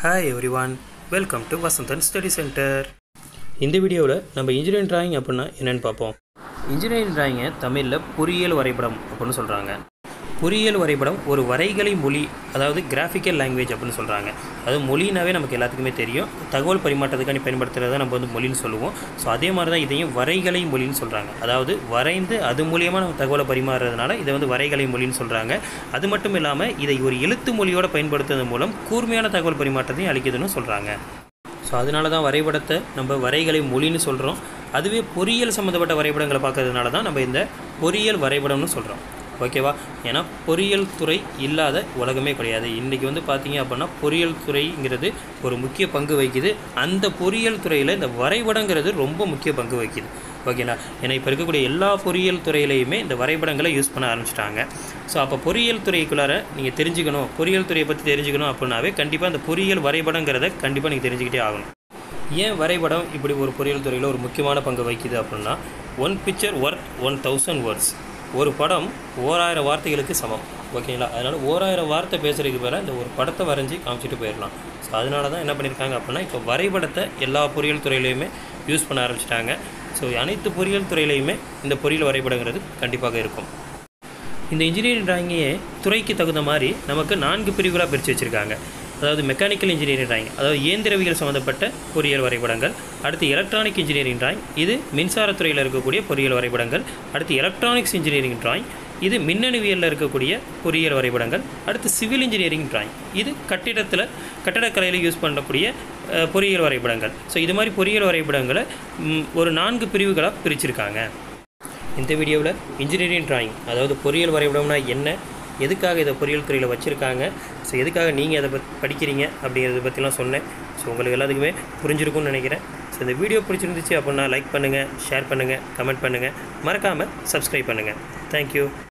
hi everyone welcome to Vasanthan study centre இந்த வீடியோவில் நம்ம இன்ஜினியரிங் டிராயிங் அப்படின்னா என்னென்னு பார்ப்போம் இன்ஜினியரிங் டிராயிங்கை தமிழில் பொறியியல் வரைபடம் அப்படின்னு சொல்கிறாங்க பொறியியல் வரைபடம் ஒரு வரைகலை மொழி அதாவது கிராஃபிக்கல் லாங்குவேஜ் அப்படின்னு சொல்கிறாங்க அது மொழினாவே நமக்கு எல்லாத்துக்குமே தெரியும் தகவல் பரிமாற்றத்துக்காண்டி பயன்படுத்துகிறத நம்ம வந்து மொழின்னு சொல்லுவோம் ஸோ அதே மாதிரி தான் இதையும் வரைகலை மொழின்னு சொல்கிறாங்க அதாவது வரைந்து அது மூலியமாக நம்ம தகவலை பரிமாறுறதுனால இதை வந்து வரைகலை மொழின்னு சொல்கிறாங்க அது மட்டும் இல்லாமல் இதை ஒரு எழுத்து மொழியோட பயன்படுத்துவதன் மூலம் கூர்மையான தகவல் பரிமாற்றத்தையும் அளிக்குதுன்னு சொல்கிறாங்க ஸோ அதனால தான் வரைபடத்தை நம்ம வரைகலை மொழின்னு சொல்கிறோம் அதுவே பொறியியல் சம்மந்தப்பட்ட வரைபடங்களை பார்க்கறதுனால தான் நம்ம இந்த பொறியியல் வரைபடம்னு சொல்கிறோம் ஓகேவா ஏன்னா பொறியியல் துறை இல்லாத உலகமே கிடையாது இன்றைக்கி வந்து பார்த்தீங்க அப்படின்னா பொறியியல் துறைங்கிறது ஒரு முக்கிய பங்கு வகிக்குது அந்த பொறியியல் துறையில் இந்த வரைபடங்கிறது ரொம்ப முக்கிய பங்கு வகிக்குது ஓகேங்களா ஏன்னா இப்போ இருக்கக்கூடிய எல்லா பொறியியல் துறையிலையுமே இந்த வரைபடங்களை யூஸ் பண்ண ஆரம்பிச்சிட்டாங்க ஸோ அப்போ பொறியியல் துறைக்குள்ளார நீங்கள் தெரிஞ்சுக்கணும் பொறியியல் துறையை பற்றி தெரிஞ்சுக்கணும் அப்படின்னாவே கண்டிப்பாக அந்த பொறியியல் வரைபடங்கிறத கண்டிப்பாக நீங்கள் தெரிஞ்சுக்கிட்டே ஆகணும் ஏன் வரைபடம் இப்படி ஒரு பொறியியல் துறையில் ஒரு முக்கியமான பங்கு வகிக்குது அப்படின்னா one picture work one thousand words ஒரு படம் ஓராயிரம் வார்த்தைகளுக்கு சமம் ஓகேங்களா அதனால் ஓராயிரம் வார்த்தை பேசுகிறதுக்கு பேர இந்த ஒரு படத்தை வரைஞ்சி காமிச்சிட்டு போயிடலாம் ஸோ அதனால தான் என்ன பண்ணியிருக்காங்க அப்படின்னா இப்போ வரைபடத்தை எல்லா பொறியியல் துறையிலையுமே யூஸ் பண்ண ஆரம்பிச்சிட்டாங்க ஸோ அனைத்து பொறியியல் துறையிலையுமே இந்த பொறியியல் வரைபடங்கிறது கண்டிப்பாக இருக்கும் இந்த இன்ஜினியரிங் டிராயிங்கையே துறைக்கு தகுந்த மாதிரி நமக்கு நான்கு பிரிவுகளாக பிரித்து வச்சுருக்காங்க அதாவது மெக்கானிக்கல் இன்ஜினியரிங் டிராயிங் அதாவது இயந்திரவியல் சம்மந்தப்பட்ட பொறியியல் வரைபடங்கள் அடுத்து எலக்ட்ரானிக் இன்ஜினியரிங் டிராயிங் இது மின்சாரத்துறையில் இருக்கக்கூடிய பொறியியல் வரைபடங்கள் அடுத்து எலக்ட்ரானிக்ஸ் இன்ஜினியரிங் டிராயிங் இது மின்னணுவியலில் இருக்கக்கூடிய பொறியியல் வரைபடங்கள் அடுத்து சிவில் இன்ஜினியரிங் டிராயிங் இது கட்டிடத்தில் கட்டடக்கலையில் யூஸ் பண்ணக்கூடிய அஹ், பொறியியல் வரைபடங்கள் ஸோ இது மாதிரி பொறியியல் வரைபடங்களை ம், ஒரு நான்கு பிரிவுகளாக பிரிச்சிருக்காங்க இந்த வீடியோவில் இன்ஜினியரிங் டிராயிங் அதாவது பொறியியல் வரைபடம்னா என்ன எதுக்காக இதை பொறியியல் துறையில் வச்சுருக்காங்க ஸோ எதுக்காக நீங்கள் அதை பற்றி படிக்கிறீங்க அப்படிங்கிறத பற்றிலாம் சொன்னேன் ஸோ உங்களுக்கு எல்லாத்துக்குமே புரிஞ்சிருக்கும்னு நினைக்கிறேன் ஸோ இந்த வீடியோ பிடிச்சிருந்துச்சு அப்படின்னா லைக் பண்ணுங்கள் ஷேர் பண்ணுங்கள் கமெண்ட் பண்ணுங்கள் மறக்காமல் சப்ஸ்கிரைப் பண்ணுங்கள் தேங்க்யூ